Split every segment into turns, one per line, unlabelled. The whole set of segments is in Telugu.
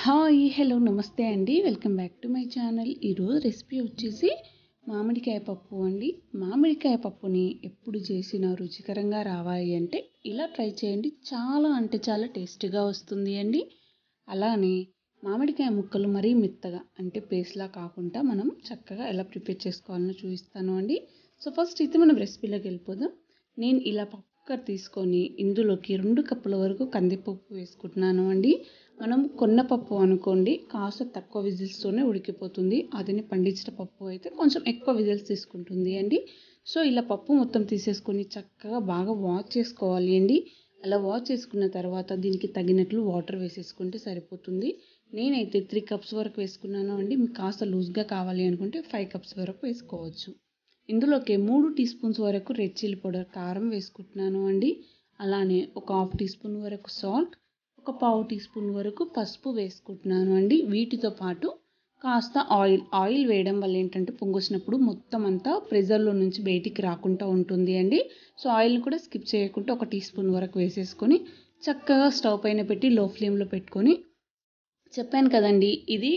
హాయ్ హలో నమస్తే అండి welcome back to my channel ఈరోజు రెసిపీ వచ్చేసి మామిడికాయ పప్పు అండి మామిడికాయ పప్పుని ఎప్పుడు చేసినా రుచికరంగా రావాలి అంటే ఇలా ట్రై చేయండి చాలా అంటే చాలా టేస్టీగా వస్తుంది అండి అలానే మామిడికాయ ముక్కలు మరీ మెత్తగా అంటే పేస్ట్లా కాకుండా మనం చక్కగా ఎలా ప్రిపేర్ చేసుకోవాలో చూపిస్తాను అండి సో ఫస్ట్ అయితే మనం రెసిపీలోకి వెళ్ళిపోదాం నేను ఇలా పప్పు కుక్కర్ తీసుకొని ఇందులోకి రెండు కప్పుల వరకు కందిపప్పు వేసుకుంటున్నాను అండి మనం కొన్న పప్పు అనుకోండి కాస్త తక్కువ విజిల్స్తోనే ఉడికిపోతుంది అదని పండించిన పప్పు అయితే కొంచెం ఎక్కువ విజిల్స్ తీసుకుంటుంది అండి సో ఇలా పప్పు మొత్తం తీసేసుకొని చక్కగా బాగా వాష్ చేసుకోవాలి అండి అలా వాష్ చేసుకున్న తర్వాత దీనికి తగినట్లు వాటర్ వేసేసుకుంటే సరిపోతుంది నేనైతే త్రీ కప్స్ వరకు వేసుకున్నాను అండి మీకు కాస్త లూజ్గా కావాలి అనుకుంటే ఫైవ్ కప్స్ వరకు వేసుకోవచ్చు ఇందులోకి మూడు టీ స్పూన్స్ వరకు రెడ్ చిల్లీ పౌడర్ కారం వేసుకుంటున్నాను అండి అలానే ఒక హాఫ్ టీ స్పూన్ వరకు సాల్ట్ ఒక పావు టీ స్పూన్ వరకు పసుపు వేసుకుంటున్నాను అండి వీటితో పాటు కాస్త ఆయిల్ ఆయిల్ వేయడం వల్ల ఏంటంటే పొంగొచ్చినప్పుడు మొత్తం అంతా ప్రెజర్లో నుంచి బయటికి రాకుండా ఉంటుంది అండి సో ఆయిల్ కూడా స్కిప్ చేయకుండా ఒక టీ స్పూన్ వరకు వేసేసుకొని చక్కగా స్టవ్ పైన పెట్టి లో ఫ్లేమ్లో పెట్టుకొని చెప్పాను కదండి ఇది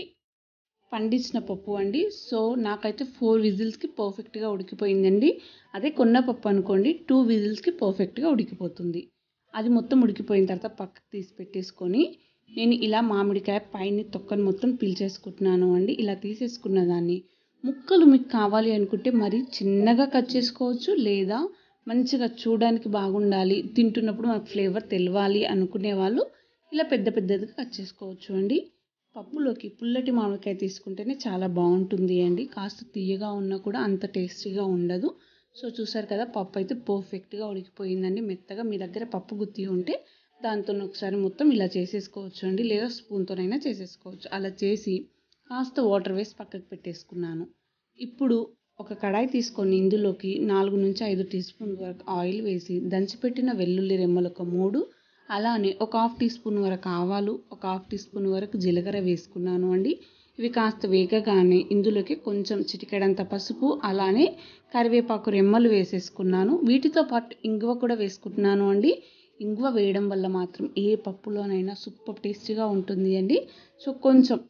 పండించిన పప్పు అండి సో నాకైతే ఫోర్ విజిల్స్కి పర్ఫెక్ట్గా ఉడికిపోయిందండి అదే కొన్న పప్పు అనుకోండి టూ విజిల్స్కి పర్ఫెక్ట్గా ఉడికిపోతుంది అది మొత్తం ఉడికిపోయిన తర్వాత పక్కకు తీసి పెట్టేసుకొని నేను ఇలా మామిడికాయ పైన తొక్కను మొత్తం పీల్చేసుకుంటున్నాను అండి ఇలా తీసేసుకున్న దాన్ని ముక్కలు మీకు కావాలి అనుకుంటే మరీ చిన్నగా కట్ చేసుకోవచ్చు లేదా మంచిగా చూడడానికి బాగుండాలి తింటున్నప్పుడు మనకు ఫ్లేవర్ తెలవాలి అనుకునే వాళ్ళు ఇలా పెద్ద పెద్దదిగా కట్ చేసుకోవచ్చు అండి పప్పులోకి పుల్లటి మామిడికాయ తీసుకుంటేనే చాలా బాగుంటుంది అండి కాస్త తీయగా ఉన్నా కూడా అంత టేస్టీగా ఉండదు సో చూసారు కదా పప్పు అయితే పర్ఫెక్ట్గా ఉడికిపోయిందండి మెత్తగా మీ దగ్గర పప్పు గుత్తి ఉంటే దాంతో ఒకసారి మొత్తం ఇలా చేసేసుకోవచ్చు అండి లేదా స్పూన్తోనైనా చేసేసుకోవచ్చు అలా చేసి కాస్త వాటర్ వేసి పక్కకు పెట్టేసుకున్నాను ఇప్పుడు ఒక కడాయి తీసుకొని ఇందులోకి నాలుగు నుంచి ఐదు టీ స్పూన్ వరకు ఆయిల్ వేసి దంచిపెట్టిన వెల్లుల్లి రెమ్మలు ఒక మూడు అలానే ఒక హాఫ్ టీ స్పూన్ వరకు ఆవాలు ఒక హాఫ్ టీ స్పూన్ వరకు జీలకర్ర వేసుకున్నాను అండి ఇవి కాస్త వేగగానే ఇందులోకి కొంచెం చిటికెడంత పసుపు అలానే కరివేపాకు రెమ్మలు వేసేసుకున్నాను వీటితో పాటు ఇంగువ కూడా వేసుకుంటున్నాను అండి ఇంగువ వేయడం వల్ల మాత్రం ఏ పప్పులోనైనా సూపర్ టేస్టీగా ఉంటుంది అండి సో కొంచెం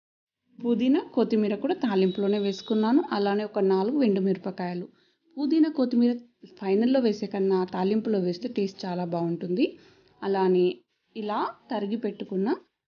పుదీనా కొత్తిమీర కూడా తాలింపులోనే వేసుకున్నాను అలానే ఒక నాలుగు ఎండుమిరపకాయలు పుదీనా కొత్తిమీర ఫైనల్లో వేసే కన్నా తాలింపులో వేస్తే టేస్ట్ చాలా బాగుంటుంది అలానే ఇలా తరిగి పెట్టుకున్న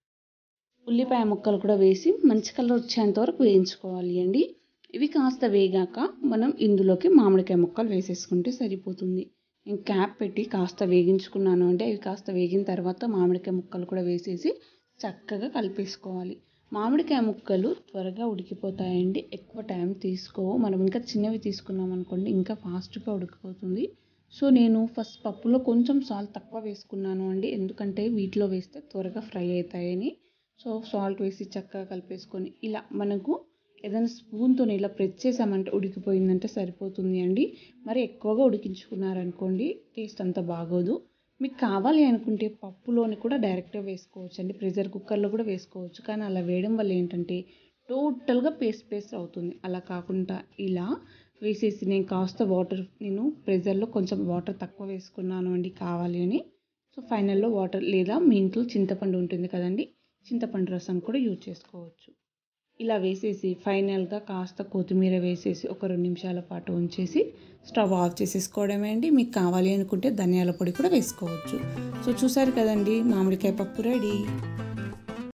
ఉల్లిపాయ ముక్కలు కూడా వేసి మంచి కలర్ వచ్చేంత వరకు వేయించుకోవాలి అండి ఇవి కాస్త వేగాక మనం ఇందులోకి మామిడికాయ ముక్కలు వేసేసుకుంటే సరిపోతుంది నేను క్యాప్ పెట్టి కాస్త వేగించుకున్నాను అంటే అవి కాస్త వేగిన తర్వాత మామిడికాయ ముక్కలు కూడా వేసేసి చక్కగా కలిపేసుకోవాలి మామిడికాయ ముక్కలు త్వరగా ఉడికిపోతాయండి ఎక్కువ టైం తీసుకోవు మనం ఇంకా చిన్నవి తీసుకున్నాం అనుకోండి ఇంకా ఫాస్ట్గా ఉడికిపోతుంది సో నేను ఫస్ట్ పప్పులో కొంచెం సాల్ట్ తక్కువ వేసుకున్నాను అండి ఎందుకంటే వీటిలో వేస్తే త్వరగా ఫ్రై అవుతాయని సో సాల్ట్ వేసి చక్కగా కలిపేసుకొని ఇలా మనకు ఏదైనా స్పూన్తో ఇలా ప్రెస్ చేసామంటే ఉడికిపోయిందంటే సరిపోతుంది అండి మరి ఎక్కువగా ఉడికించుకున్నారనుకోండి టేస్ట్ అంత బాగోదు మీకు కావాలి అనుకుంటే పప్పులోని కూడా డైరెక్ట్గా వేసుకోవచ్చు అండి ప్రెషర్ కుక్కర్లో కూడా వేసుకోవచ్చు కానీ అలా వేయడం వల్ల ఏంటంటే టోటల్గా పేస్ట్ పేస్ట్ అవుతుంది అలా కాకుండా ఇలా వేసేసి నేను కాస్త వాటర్ నేను ప్రెజర్లో కొంచెం వాటర్ తక్కువ వేసుకున్నాను అండి కావాలి అని సో ఫైనల్లో వాటర్ లేదా మీ ఇంట్లో చింతపండు ఉంటుంది కదండి చింతపండు రసం కూడా యూజ్ చేసుకోవచ్చు ఇలా వేసేసి ఫైనల్గా కాస్త కొత్తిమీర వేసేసి ఒక రెండు నిమిషాల పాటు ఉంచేసి స్టవ్ ఆఫ్ చేసేసుకోవడమే అండి మీకు కావాలి అనుకుంటే ధనియాల పొడి కూడా వేసుకోవచ్చు సో చూసారు కదండి మామిడికాయ పప్పు రెడీ